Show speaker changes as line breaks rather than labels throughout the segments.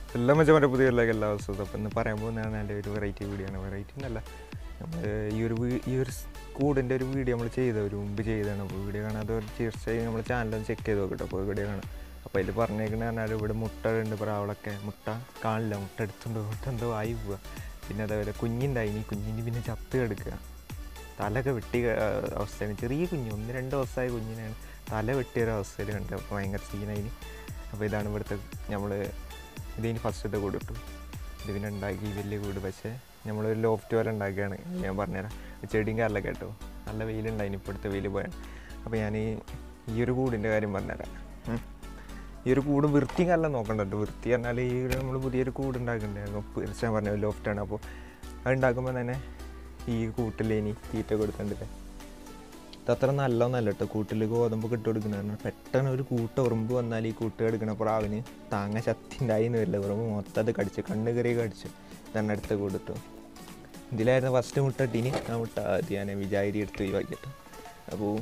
എല്ലാം മറ്റേ പുതിയ എല്ലാ ദിവസവും അപ്പം ഇന്ന് പറയാൻ പോകുന്നതാണ് എൻ്റെ ഒരു വെറൈറ്റി വീഡിയോ ആണ് വെറൈറ്റി എന്നല്ല നമ്മൾ ഈ ഒരു വീ- ഈ ഒരു കൂടിൻ്റെ ഒരു വീഡിയോ നമ്മൾ ചെയ്ത ഒരു മുമ്പ് ചെയ്തതാണ് അപ്പോൾ വീഡിയോ കാണാതെ തീർച്ചയായും നമ്മൾ ചാനലൊന്ന് ചെക്ക് ചെയ്ത് നോക്കട്ടെ അപ്പോൾ വീഡിയോ കാണാം അപ്പോൾ അതിൽ പറഞ്ഞേക്കണ പറഞ്ഞാൽ ഇവിടെ മുട്ട ഉണ്ട് പ്രാവളൊക്കെ മുട്ട കാണില്ല മുട്ട എടുത്തുകൊണ്ട് മുട്ട എന്തോ ആയി പോവുക പിന്നെ അതേപോലെ കുഞ്ഞുണ്ടായിനി കുഞ്ഞിന് പിന്നെ ചത്ത് കിടക്കുക തലയൊക്കെ വെട്ടി ആ, അവസ്ഥയാണ് ചെറിയ കുഞ്ഞ് ഒന്ന് രണ്ട് ദിവസമായ കുഞ്ഞിനാണ് തല വെട്ടിയ ഒരു അവസ്ഥയിൽ കണ്ടത് അപ്പോൾ ഭയങ്കര സീനായിന് അപ്പോൾ ഇതാണ് ഇവിടുത്തെ നമ്മൾ ഇതിന് ഫസ്റ്റത്തെ കൂട് ഇട്ടു ഇത് പിന്നെ ഉണ്ടാക്കി വലിയ കൂട് പക്ഷേ നമ്മളൊരു ലോഫ്റ്റ് പോലെ ഉണ്ടാക്കുകയാണ് ഞാൻ പറഞ്ഞുതരാം ചെടിയും കാറിലൊക്കെ കേട്ടോ നല്ല വെയിലുണ്ടായിന് ഇപ്പോഴത്തെ വെയിൽ പോയാൽ അപ്പോൾ ഞാൻ ഈ ഈ ഒരു കൂടിൻ്റെ കാര്യം പറഞ്ഞുതരാം ഉം. ഈ ഒരു കൂട് വൃത്തിയും കാലം നോക്കണ്ടോ വൃത്തി പറഞ്ഞാൽ ഈ നമ്മൾ പുതിയൊരു കൂട് ഉണ്ടാക്കണ്ടായിരുന്നു ഞാൻ പറഞ്ഞ ലോഫ്റ്റാണ് അപ്പോൾ അത് ഉണ്ടാക്കുമ്പോൾ തന്നെ ഈ കൂട്ടിലേനി തീറ്റ കൊടുക്കണ്ടില്ലേ ഇതത്ര നല്ലതൊന്നല്ല കേട്ടോ കൂട്ടിൽ ഗോതമ്പ് ഇട്ട് കൊടുക്കുന്നതാണ് പെട്ടെന്ന് ഒരു കൂട്ട ഉറുമ്പ് വന്നാൽ ഈ കൂട്ട് എടുക്കണ പ്രാവിന് താങ്ങ ശക്തി ഉണ്ടായിന്ന് വരില്ല ഉറുമ്പ് മൊത്തം അത് കടിച്ചു കണ്ണ് കയറി കടിച്ചു തന്നെ അടുത്ത് കൊടുത്തു ഇതിലായിരുന്നു ഫസ്റ്റ് മുട്ട ഇട്ടിനി ആ മുട്ട ആദ്യം ഞാൻ വിചാരി എടുത്ത് ഒഴിവാക്കിയിട്ട് അപ്പോൾ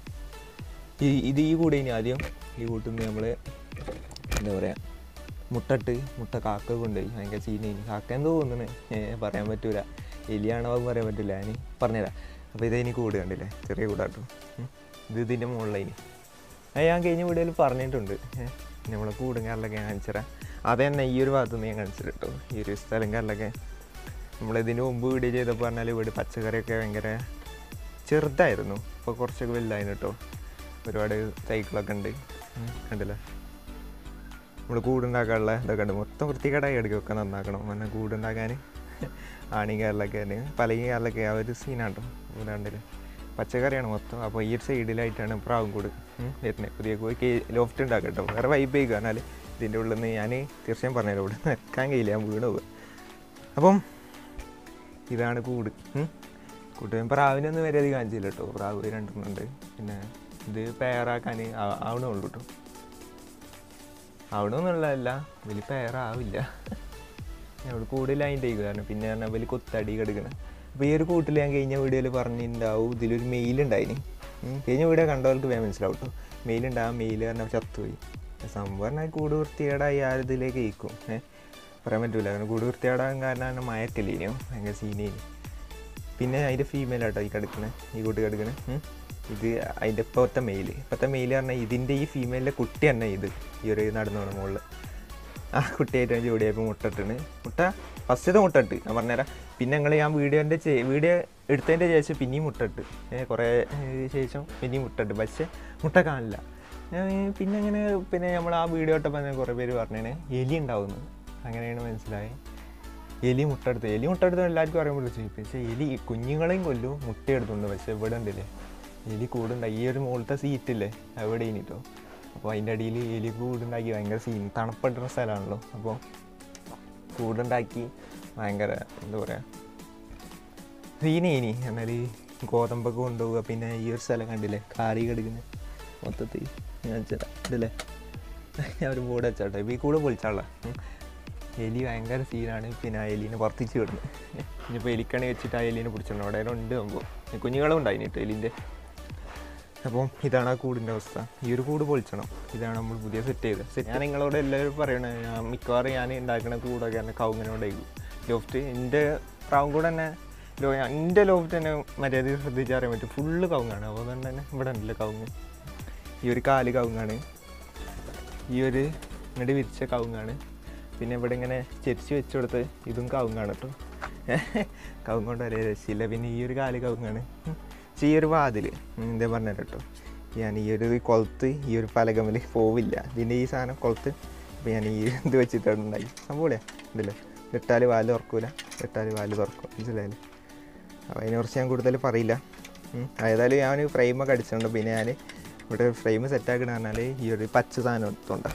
ഈ ഇത് ഈ കൂടെ ഇനി ആദ്യം ഈ കൂട്ടിൽ നിന്ന് നമ്മൾ എന്താ പറയുക മുട്ടട്ട് മുട്ട കാക്ക കൊണ്ടുപോയി ഭയങ്കര ചീനയിനി കാക്ക എന്തോ തോന്നുന്നു പറയാൻ പറ്റൂല എലിയാണോ എന്ന് പറയാൻ പറ്റില്ല ഞാൻ പറഞ്ഞുതരാം അപ്പോൾ ഇതിനി കൂട് കണ്ടില്ലേ ചെറിയ കൂടാട്ടോ ഉം. ഇത് ഇതിൻ്റെ മുകളിലേനി അത് ഞാൻ കഴിഞ്ഞ വീഡിയോയിൽ പറഞ്ഞിട്ടുണ്ട് ഏഹ് നമ്മളെ കൂടും കാറിലൊക്കെ ഞാൻ കാണിച്ചുതരാം അത് തന്നെ ഈ ഒരു ഭാഗത്ത് നിന്ന് ഞാൻ കാണിച്ചിട്ട് കേട്ടോ ഈ ഒരു സ്ഥലം കാറിലൊക്കെ നമ്മളിതിന് മുമ്പ് വീഡിയോ ചെയ്തപ്പോൾ പറഞ്ഞാൽ ഇവിടെ പച്ചക്കറിയൊക്കെ ഭയങ്കര ചെറുതായിരുന്നു ഇപ്പോൾ കുറച്ചൊക്കെ വലുതായിരുന്നു കേട്ടോ ഒരുപാട് സൈക്കിളൊക്കെ ഉണ്ട് ഉം, കണ്ടില്ലേ നമ്മൾ കൂടുണ്ടാക്കാനുള്ള ഇതൊക്കെ ഉണ്ട് മൊത്തം വൃത്തികേടായി എടുക്കുകയൊക്കെ നന്നാക്കണം പിന്നെ കൂടുണ്ടാക്കാൻ ആണിയും കാറിലൊക്കെ പലയും കാറിലൊക്കെ ആ ഒരു സീനാട്ടോ ഇവിടെണ്ടില് പച്ചക്കറിയാണ് മൊത്തം അപ്പോൾ ഈ ഒരു സൈഡിലായിട്ടാണ് പ്രാവും കൂട് ഉം, വരുന്നത് പുതിയ കോഴി ലോഫ്റ്റ് ഉണ്ടാക്കട്ടോ വേറെ വൈബ് ചെയ്യുക എന്നാൽ ഇതിൻ്റെ ഉള്ളിൽ നിന്ന് ഞാൻ തീർച്ചയായും പറഞ്ഞുതരാം ഇവിടെ നിൽക്കാൻ കഴിയില്ല ഞാൻ വീണ് പോകുക അപ്പം ഇതാണ് കൂട് ഉം. കൂട്ടുകാരൻ പ്രാവിനൊന്നും വരെ അധികം കാണിച്ചില്ല കേട്ടോ പ്രാവ് രണ്ടെണ്ണം ഉണ്ട് പിന്നെ ഇത് പെയറാക്കാൻ ആവണേ ഉള്ളൂ കേട്ടോ ആവണമെന്നുള്ളതല്ല വലിയ പെയറാവില്ല ഞങ്ങൾ കൂടുതൽ അതിൻ്റെ കാരണം പിന്നെ പറഞ്ഞാൽ വലിയ കൊത്തടി കിടക്കണം അപ്പോൾ ഈ ഒരു കൂട്ടിൽ ഞാൻ കഴിഞ്ഞ വീഡിയോയിൽ പറഞ്ഞിട്ടുണ്ടാവും ഇതിലൊരു മെയിൽ ഉണ്ടായിന് ഉം. കഴിഞ്ഞ വീഡിയോ കണ്ടവർക്ക് വേഗം മനസ്സിലാവും കേട്ടോ മെയിൽ ഉണ്ടാകും മെയിൽ പറഞ്ഞാൽ ചത്തുപോയി സംഭവം പറഞ്ഞാൽ കൂട് വൃത്തികേടായി ആ ഇതിലേക്ക് കേൾക്കും ഏഹ് പറയാൻ പറ്റൂല കാരണം കൂട് വൃത്തികേടാകാൻ കാരണം മയക്കല്ലേനോ ഭയങ്കര സീനേനി പിന്നെ അതിൻ്റെ ഫീമെയിൽ ആട്ടോ ഈ കിടക്കണേ ഈ കൂട്ടി കിടക്കണേ ഇത് അതിൻ്റെ ഇപ്പോഴത്തെ മെയിൽ ഇപ്പോഴത്തെ മെയിൽ പറഞ്ഞാൽ ഇതിൻ്റെ ഈ ഫീമെയിലിൻ്റെ കുട്ടി തന്നെ ഇത് ഈ ഒരു നടന്നു പോകണ മുകളിൽ ആ കുട്ടിയായിട്ട് ഞാൻ ജോഡിയായപ്പോൾ മുട്ടട്ടിന് മുട്ട ഫസ്റ്റത്തെ മുട്ടട്ട് ഞാൻ പറഞ്ഞുതരാം പിന്നെ ഞങ്ങൾ ഞാൻ വീഡിയോൻ്റെ വീഡിയോ എടുത്തതിൻ്റെ ശേഷം പിന്നെയും മുട്ടട്ട് ഏ, കുറേ ഏ, ശേഷം പിന്നെയും മുട്ടട്ട് പക്ഷേ മുട്ട കാണില്ല ഞാൻ പിന്നെ അങ്ങനെ പിന്നെ നമ്മൾ ആ വീഡിയോ ഇട്ടപ്പോൾ തന്നെ കുറേ പേര് പറഞ്ഞേനെ എലി ഉണ്ടാവുന്നു അങ്ങനെയാണ് മനസ്സിലായത് എലി മുട്ടെടുത്ത് എലി മുട്ടെടുത്ത് എല്ലാവർക്കും അറിയാൻ പറ്റും പക്ഷേ എലി കുഞ്ഞുങ്ങളെയും കൊല്ലും മുട്ടയെടുത്തുണ്ട് പക്ഷേ ഇവിടെ ഉണ്ടല്ലേ എലി കൂടുണ്ടായി ഈ ഒരു മുകളിലത്തെ സീറ്റില്ലേ അവിടെ ഇനിട്ടോ അപ്പോൾ അതിൻ്റെ അടിയിൽ എലി കൂടുണ്ടാക്കി ഭയങ്കര സീൻ തണുപ്പിട്ടുന്ന സ്ഥലമാണല്ലോ അപ്പോൾ കൂടുണ്ടാക്കി ഭയങ്കര എന്താ പറയുക സീനേനി എന്നാൽ ഗോതമ്പൊക്കെ കൊണ്ടുപോവുക പിന്നെ ഈ ഒരു സ്ഥലം കണ്ടില്ലേ കാറി കിടക്കുന്നത് മൊത്തത്തിൽ ഞാൻ വെച്ചാ ഇതല്ലേ ഞാൻ ഒരു ബോർഡ് വെച്ചാട്ടോ ഇപ്പോൾ ഈ കൂടെ പൊളിച്ചാള എലി ഭയങ്കര സീനാണ് പിന്നെ ആ എലീനെ വർത്തിച്ച് വിടുന്നത് ഇനിയിപ്പോൾ എലിക്കണി വെച്ചിട്ട് ആ എലീനെ പിടിച്ചിട്ടുണ്ട് അവിടെ ഉണ്ട് സംഭവം കുഞ്ഞുങ്ങളും ഉണ്ടായിന് കേട്ടോ എലിൻ്റെ അപ്പം ഇതാണ് ആ കൂടിൻ്റെ അവസ്ഥ ഈ ഒരു കൂട് പൊളിച്ചണം ഇതാണ് നമ്മൾ പുതിയ സെറ്റ് ചെയ്തത് സെറ്റ് ഞാൻ നിങ്ങളോട് എല്ലാവരും പറയണേ ഞാൻ മിക്കവാറും ഞാൻ ഉണ്ടാക്കുന്ന കൂടൊക്കെ തന്നെ കൗങ്ങിനോടായിരിക്കും ലോഫ്റ്റ് എൻ്റെ പ്രാവും കൂടെ തന്നെ ലോ എൻ്റെ ലോഫ്റ്റ് തന്നെ മര്യാദ ശ്രദ്ധിച്ചറിയാൻ പറ്റും ഫുള്ള് കവുങ്ങാണ് അപ്പോൾ അതുകൊണ്ട് തന്നെ ഇവിടെ ഉണ്ടല്ലോ കവുങ്ങ് ഈ ഒരു കാല് കവുങ്ങാണ് ഈ ഒരു ഇങ്ങോട്ട് വിരിച്ച കവുങ്ങാണ് പിന്നെ ഇവിടെ ഇങ്ങനെ ചെരിച്ച് വെച്ച് കൊടുത്ത് ഇതും കവുങ്ങാണ് കേട്ടോ കവുങ്ങ് കൊണ്ട് വരെ രക്ഷയില്ല പിന്നെ ഈ ഒരു കാല് കവുങ്ങാണ് ഉം. പക്ഷേ ഈ ഒരു വാതിൽ എന്താ പറഞ്ഞ കേട്ടോ ഞാൻ ഈ ഒരു കൊളുത്ത് ഈ ഒരു പലകമിൽ പോവില്ല ഇതിൻ്റെ ഈ സാധനം കൊളുത്ത് അപ്പോൾ ഞാൻ ഈ ഇത് വെച്ചിട്ടാണ് ഉണ്ടായി സംഭവമില്ലേ ഇതല്ലേ ഇട്ടാൽ വാല് തുറക്കൂല ഇട്ടാൽ വാല് തുറക്കും മനസ്സിലായില്ലേ അപ്പോൾ അതിനെക്കുറിച്ച് ഞാൻ കൂടുതൽ പറയില്ല ഉം. ഏതായാലും ഞാൻ ഫ്രെയിമൊക്കെ അടിച്ചിട്ടുണ്ട് പിന്നെ ഞാൻ ഇവിടെ ഫ്രെയിം സെറ്റാക്കണ പറഞ്ഞാൽ ഈ ഒരു പച്ച സാധനം എടുത്തോണ്ട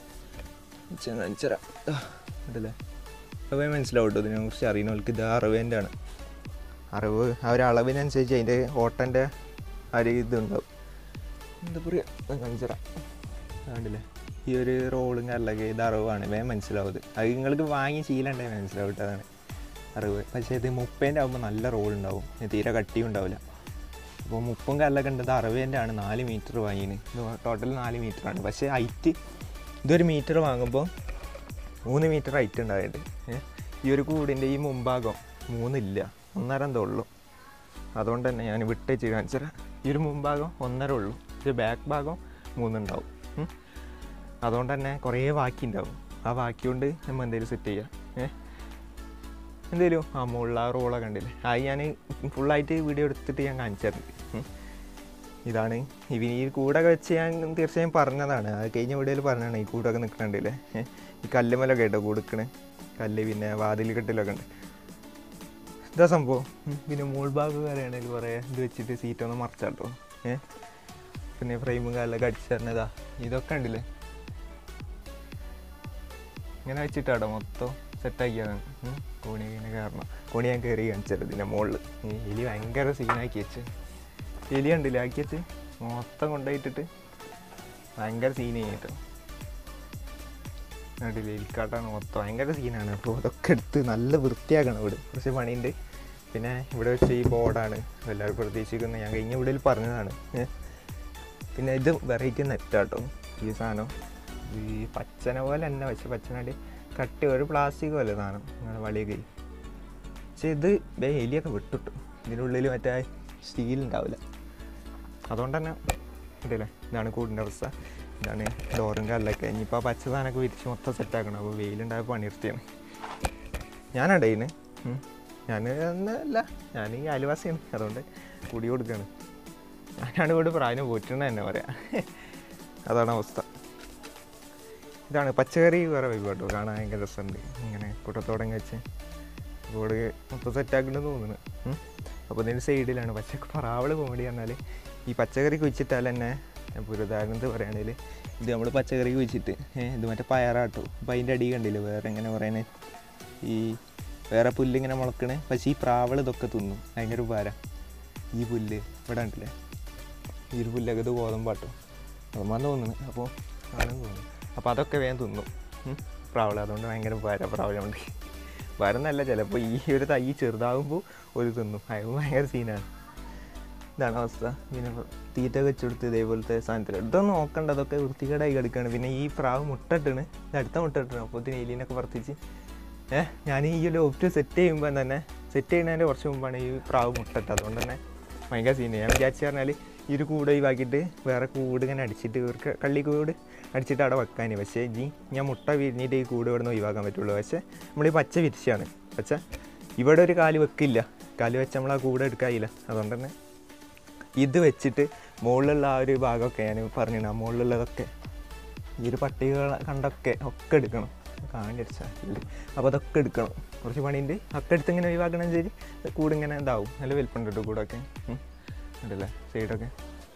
ഇതല്ലേ അപ്പോൾ മനസ്സിലാവും കേട്ടോ ഇതിനെക്കുറിച്ച് അറിയുന്നവർക്ക് ഇത് അറിവേൻ്റെ ആണ് അറിവ് ആ ഒരു അളവിനനുസരിച്ച് അതിൻ്റെ ഓട്ടൻ്റെ ആ ഒരു ഇതുണ്ടാവും എന്താ പറയുക കാണിച്ചറാം കണ്ടില്ലേ ഈ ഒരു റോളും കല്ലൊക്കെ ഇത് അറിവാണ് വേഗം മനസ്സിലാവും ഇത് അത് നിങ്ങൾക്ക് വാങ്ങി ശീലമുണ്ടെങ്കിൽ മനസ്സിലാവും കേട്ടോ അതാണ് അറിവ് പക്ഷേ ഇത് മുപ്പേൻ്റെ ആകുമ്പോൾ നല്ല റോൾ ഉണ്ടാവും ഇത് തീരെ കട്ടിയും ഉണ്ടാവില്ല അപ്പോൾ മുപ്പും കല്ലൊക്കെ ഉണ്ട് ഇത് അറുപതിൻ്റെ ആണ് നാല് മീറ്റർ വാങ്ങിയത് ഇത് ടോട്ടൽ നാല് മീറ്ററാണ് പക്ഷേ ഹൈറ്റ് ഇതൊരു മീറ്റർ വാങ്ങുമ്പോൾ മൂന്ന് മീറ്റർ ഹൈറ്റ് ഉണ്ടായിട്ട് ഈ ഒരു കൂടിൻ്റെ ഈ മുമ്പാകം മൂന്നില്ല ഒന്നര എന്തോ ഉള്ളൂ അതുകൊണ്ട് തന്നെ ഞാൻ വിട്ടേച്ച് കാണിച്ചു തരാം ഈ ഒരു മുമ്പാകം ഒന്നര ഉള്ളൂ പക്ഷേ ബാക്ക് ഭാഗം മൂന്നുണ്ടാവും ഉം. അതുകൊണ്ട് തന്നെ കുറേ ബാക്കി ഉണ്ടാവും ആ ബാക്കി കൊണ്ട് നമ്മൾ എന്തെങ്കിലും സെറ്റ് ചെയ്യാം ഏഹ് എന്തേലും ആ മുകളിൽ ആ റോളൊക്കെ കണ്ടില്ലേ അത് ഞാൻ ഫുള്ളായിട്ട് വീഡിയോ എടുത്തിട്ട് ഞാൻ കാണിച്ചു തരുന്നുണ്ട് ഉം. ഇതാണ് ഇവന് ഈ കൂടൊക്കെ വെച്ച് ഞാൻ തീർച്ചയായും പറഞ്ഞതാണ് അത് കഴിഞ്ഞ വീഡിയോയിൽ പറഞ്ഞതാണ് ഈ കൂടൊക്കെ നിൽക്കണുണ്ടല്ലേ ഈ കല്ലുമലൊക്കെ കേട്ടോ കൊടുക്കണേ കല്ല് പിന്നെ വാതിൽ കെട്ടിലൊക്കെ ഉണ്ട് ഇതാ സംഭവം ഉം. പിന്നെ മോൾ ഭാഗം വരെയാണെങ്കിൽ കുറേ ഇത് വെച്ചിട്ട് സീറ്റൊന്ന് മറച്ചാട്ടോ ഏ പിന്നെ ഫ്രെയിമും കാലൊക്കെ അടിച്ചു തരണതാ ഇതൊക്കെ ഉണ്ടല്ലേ ഇങ്ങനെ വെച്ചിട്ടാട്ടോ മൊത്തം സെറ്റാക്കിയതാണ് കോണി ഇങ്ങനെ കയറണം കോണി ഞാൻ കയറി കാണിച്ചത് ഇതിൻ്റെ മുകളിൽ എലി ഭയങ്കര സീനാക്കി വെച്ച് എലി കണ്ടില്ല ആക്കി വെച്ച് മൊത്തം കൊണ്ടുപോയിട്ടിട്ട് ഭയങ്കര സീൻ ചെയ്തിട്ടോ കണ്ടില്ല എലിക്കാട്ടാണ് മൊത്തം ഭയങ്കര സീനാണ് അപ്പോൾ അതൊക്കെ എടുത്ത് നല്ല വൃത്തിയാക്കണം ഇവിടെ കുറച്ച് പണിയുണ്ട് പിന്നെ ഇവിടെ വെച്ച് ഈ ബോർഡാണ് എല്ലാവരും പ്രതീക്ഷിക്കുന്നത് ഞാൻ കഴിഞ്ഞ വീഡിയോയിൽ പറഞ്ഞതാണ് ഏ. പിന്നെ ഇത് വെറൈറ്റി നെറ്റാട്ടോ ഈ സാധനം ഈ പച്ചന പോലെ തന്നെ പക്ഷെ പച്ചനാടി കട്ടി ഒരു പ്ലാസ്റ്റിക് പോലെ സാധനം അങ്ങനെ വളിയൊക്കെ പക്ഷെ ഇത് ദേ എലിയൊക്കെ വിട്ടിട്ടു ഇതിനുള്ളിൽ മറ്റേ സ്റ്റീൽ ഉണ്ടാവില്ല അതുകൊണ്ട് തന്നെ ഇതല്ലേ ഇതാണ് കൂടിൻ്റെ അവസ്ഥ ഇതാണ് ഡോറും കല്ലൊക്കെ ഇനിയിപ്പോൾ ആ പച്ച സാധനമൊക്കെ വിരിച്ച് മൊത്തം സെറ്റാക്കണം അപ്പോൾ വെയിലുണ്ടായ പണിയെടുത്തിയാണ് ഞാനടയിന് ഞാൻ അല്ല ഞാൻ ഈ അയൽവാസിയാണ് അതുകൊണ്ട് കുടി കൊടുക്കുകയാണ് ഞാനാണ് ഇവിടെ പ്രായം പോറ്റുന്നത് തന്നെ പറയാം അതാണ് അവസ്ഥ ഇതാണ് പച്ചക്കറി വേറെ വൈബ് കേട്ടോ കാണാൻ ഭയങ്കര രസമുണ്ട് ഇങ്ങനെ കൂട്ടത്തോടെ വെച്ച് റോഡ് മൊത്തം സെറ്റാക്കുന്നുണ്ടെന്ന് തോന്നുന്നു ഉം. അപ്പോൾ ഇതിൻ്റെ സൈഡിലാണ് പച്ച പ്രാവള് കോമഡി പറഞ്ഞാൽ ഈ പച്ചക്കറി കുഴിച്ചിട്ടാൽ തന്നെ ഇപ്പോൾ ഒരു ഉദാഹരണത്തിന് പറയുകയാണെങ്കിൽ ഇത് നമ്മൾ പച്ചക്കറി കുഴിച്ചിട്ട് ഏഹ് ഇത് മറ്റേ പയറാട്ടോ അപ്പോൾ അതിൻ്റെ അടി കണ്ടില്ല വേറെ എങ്ങനെ പറയണേ ഈ വേറെ പുല്ല് ഇങ്ങനെ മുളക്കണേ പക്ഷേ ഈ പ്രാവൾ ഇതൊക്കെ തിന്നും ഭയങ്കര ഉപകാരം ഈ പുല്ല് ഇവിടെ ഉണ്ടല്ലേ ഈ ഒരു പുല്ലൊക്കെ ഇത് ഗോതമ്പാട്ടോ അതുമാന്ന് തോന്നുന്നു അപ്പോൾ ആണെന്ന് തോന്നുന്നു അപ്പോൾ അതൊക്കെ വേഗം തിന്നും ഉം. പ്രാവള് അതുകൊണ്ട് ഭയങ്കര ഉപകാരം പ്രാവളുണ്ട് ഉപകാരം എന്നല്ല ചിലപ്പോൾ ഈ ഒരു തൈ ചെറുതാകുമ്പോൾ ഒരു തിന്നും അത് ഭയങ്കര സീനാണ് ഇതാണ് അവസ്ഥ പിന്നെ തീറ്റ വെച്ചെടുത്ത് ഇതേപോലത്തെ സാധനത്തിൽ ഇതൊന്നും നോക്കണ്ട അതൊക്കെ വൃത്തികേടായി കിടക്കുകയാണ് പിന്നെ ഈ പ്രാവ് മുട്ടട്ടാണ് ഇത് അടുത്ത മുട്ടട്ടാണ് അപ്പോൾ ഇതിന് എലീനൊക്കെ വർത്തിച്ച് ഏഹ് ഞാൻ ഈ ഒരു ഓപ്റ്റ് സെറ്റ് ചെയ്യുമ്പോൾ തന്നെ സെറ്റ് ചെയ്യുന്നതിൻ്റെ കുറച്ച് മുമ്പാണ് ഈ പ്രാവ് മുട്ടട്ട് അതുകൊണ്ട് തന്നെ ഭയങ്കര സീന് ഞാൻ വിചാരിച്ചു പറഞ്ഞാൽ ഈ ഒരു കൂട് ഒഴിവാക്കിയിട്ട് വേറെ കൂട് ഇങ്ങനെ അടിച്ചിട്ട് ഇവർക്ക് കള്ളി കൂട് അടിച്ചിട്ട് അവിടെ വെക്കാൻ പക്ഷേ ഇനി ഞാൻ മുട്ട വിരിഞ്ഞിട്ട് ഈ കൂട് ഇവിടെ നിന്ന് ഒഴിവാക്കാൻ പറ്റുള്ളൂ പക്ഷേ നമ്മൾ ഈ പച്ച വിരിച്ചാണ് പച്ച ഇവിടെ ഒരു കാല് വെക്കില്ല കാല് വെച്ച് നമ്മൾ ആ കൂടെ എടുക്കാനില്ല അതുകൊണ്ട് തന്നെ ഇത് വെച്ചിട്ട് മുകളിലുള്ള ആ ഒരു ഭാഗമൊക്കെ ഞാൻ പറഞ്ഞു ആ മുകളിലുള്ളതൊക്കെ ഈ ഒരു പട്ടിക കണ്ടൊക്കെ ഒക്കെ എടുക്കണം കാണിച്ചാൽ അപ്പോൾ അതൊക്കെ എടുക്കണം കുറച്ച് പണിയുണ്ട് ഒക്കെ എടുത്ത് ഇങ്ങനെ ഒഴിവാക്കണം ശരി കൂടെ ഇങ്ങനെ ഇതാവും നല്ല വലിപ്പമുണ്ട് കേട്ടോ കൂടൊക്കെ ഉം. ഉണ്ടല്ലേ സൈഡൊക്കെ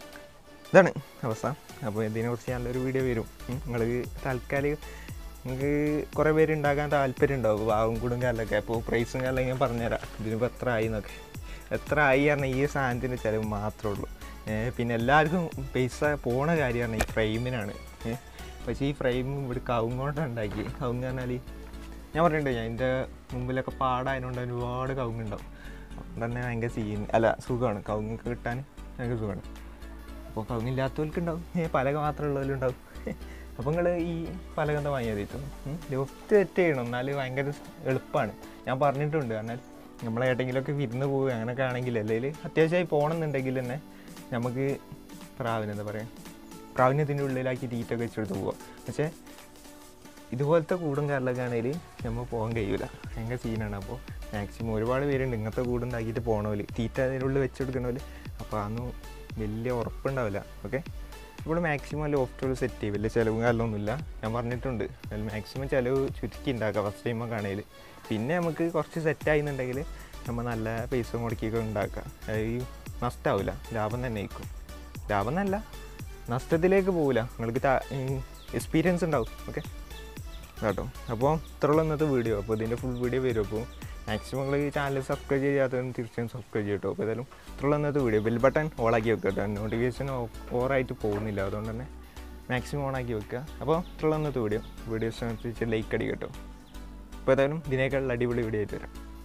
ഇതാണ് അവസ്ഥ അപ്പോൾ ഇതിനെക്കുറിച്ച് നല്ലൊരു വീഡിയോ വരും നിങ്ങൾ താൽക്കാലിക നിങ്ങൾക്ക് കുറേ പേര് ഉണ്ടാക്കാൻ താല്പര്യം ഉണ്ടാവും വാവും കൂടും കാലൊക്കെ അപ്പോൾ പ്രൈസും കാലം ഞാൻ പറഞ്ഞുതരാം ഇതിനിപ്പോൾ എത്ര ആയി എന്നൊക്കെ എത്ര ആയി പറഞ്ഞാൽ ഈ സാധനത്തിന് ചിലവ് മാത്രമേ ഉള്ളൂ ഏ, പിന്നെ എല്ലാവർക്കും പൈസ പോണ കാര്യമാണ് ഈ ഫ്രെയിമിനാണ് ഏ, പക്ഷേ ഈ ഫ്രെയിം ഇവിടെ കവുങ്ങോണ്ടാണ് ഉണ്ടാക്കി കവുങ്ങ് പറഞ്ഞാൽ ഞാൻ പറഞ്ഞിട്ടുണ്ട് ഞാൻ എൻ്റെ മുമ്പിലൊക്കെ പാടായതുകൊണ്ട് ഒരുപാട് കവുങ്ങുണ്ടാവും അതുകൊണ്ട് തന്നെ ഭയങ്കര സീൻ അല്ല സുഖമാണ് കവുങ്ങൊക്കെ കിട്ടാൻ ഭയങ്കര സുഖമാണ് അപ്പോൾ കവുങ്ങില്ലാത്തവർക്ക് ഉണ്ടാവും ഏ, പലക മാത്രമുള്ളവരുണ്ടാവും അപ്പോൾ നിങ്ങൾ ഈ പലക എന്താ വാങ്ങിയാൽ മതി ലെഫ്റ്റ് സെറ്റ് ചെയ്യണം എന്നാൽ ഭയങ്കര എളുപ്പമാണ് ഞാൻ പറഞ്ഞിട്ടുണ്ട് കാരണം നമ്മളെ ഏട്ടെങ്കിലുമൊക്കെ വിരുന്ന് പോവുക അങ്ങനെയൊക്കെ ആണെങ്കിൽ അല്ലെങ്കിൽ അത്യാവശ്യമായി പോകണമെന്നുണ്ടെങ്കിൽ തന്നെ നമുക്ക് പ്രാവിന് എന്താ പറയുക പ്രാവിനെ ഇതിൻ്റെ ഉള്ളിലാക്കി തീറ്റൊക്കെ വെച്ചെടുത്ത് പോവാം പക്ഷേ ഇതുപോലത്തെ കൂടും കാറിലൊക്കെ ആണെങ്കിൽ നമ്മൾ പോകാൻ കഴിയില്ല ഭയങ്കര സീനാണ് അപ്പോൾ മാക്സിമം ഒരുപാട് പേരുണ്ട് ഇങ്ങനത്തെ കൂടുണ്ടാക്കിയിട്ട് പോകണമല്ലോ തീറ്റ അതിനുള്ളിൽ വെച്ചെടുക്കണമല്ലോ അപ്പോൾ അതൊന്നും വലിയ ഉറപ്പുണ്ടാവില്ല ഓക്കെ ഇവിടെ മാക്സിമം ലോഫ്റ്റുകൾ സെറ്റ് ചെയ്യും വലിയ ചിലവും കാലമൊന്നുമില്ല ഞാൻ പറഞ്ഞിട്ടുണ്ട് അതിൽ മാക്സിമം ചിലവ് ചുരുക്കി ഉണ്ടാക്കാം ഫസ്റ്റ് ടൈമൊക്കെ ആണെങ്കിൽ പിന്നെ നമുക്ക് കുറച്ച് സെറ്റ് ആയിരുന്നുണ്ടെങ്കിൽ നമ്മൾ നല്ല പൈസ മുടക്കിയൊക്കെ ഉണ്ടാക്കാം അത് ഈ നഷ്ടമാവില്ല ലാഭം തന്നെ ആയിരിക്കും ലാഭം എന്നല്ല നഷ്ടത്തിലേക്ക് പോവില്ല നിങ്ങൾക്ക് എക്സ്പീരിയൻസ് ഉണ്ടാവും ഓക്കെ കേട്ടോ അപ്പോൾ ഇത്രയുള്ള ഇന്നത്തെ വീഡിയോ അപ്പോൾ ഇതിൻ്റെ ഫുൾ വീഡിയോ വരും അപ്പോൾ മാക്സിമം നിങ്ങൾ ഈ ചാനൽ സബ്സ്ക്രൈബ് ചെയ്യാത്തവരും തീർച്ചയായും സബ്സ്ക്രൈബ് ചെയ്യട്ടോ അപ്പോൾ ഏതായാലും ഇത്രയുള്ള ഇന്നത്തെ വീഡിയോ ബെൽ ബട്ടൺ ഓളാക്കി വെക്കുക കേട്ടോ നോട്ടിഫിക്കേഷൻ ഓവറായിട്ട് പോകുന്നില്ല അതുകൊണ്ട് തന്നെ മാക്സിമം ഓണാക്കി വെക്കുക അപ്പോൾ ഇത്രയുള്ള ഇന്നത്തെ വീഡിയോ വീഡിയോസ് ലൈക്ക് അടി കേട്ടോ അപ്പോൾ ഏതായാലും ഇതിനേക്കാൾ അടിപൊളി വീഡിയോ ആയിട്ട് വരാം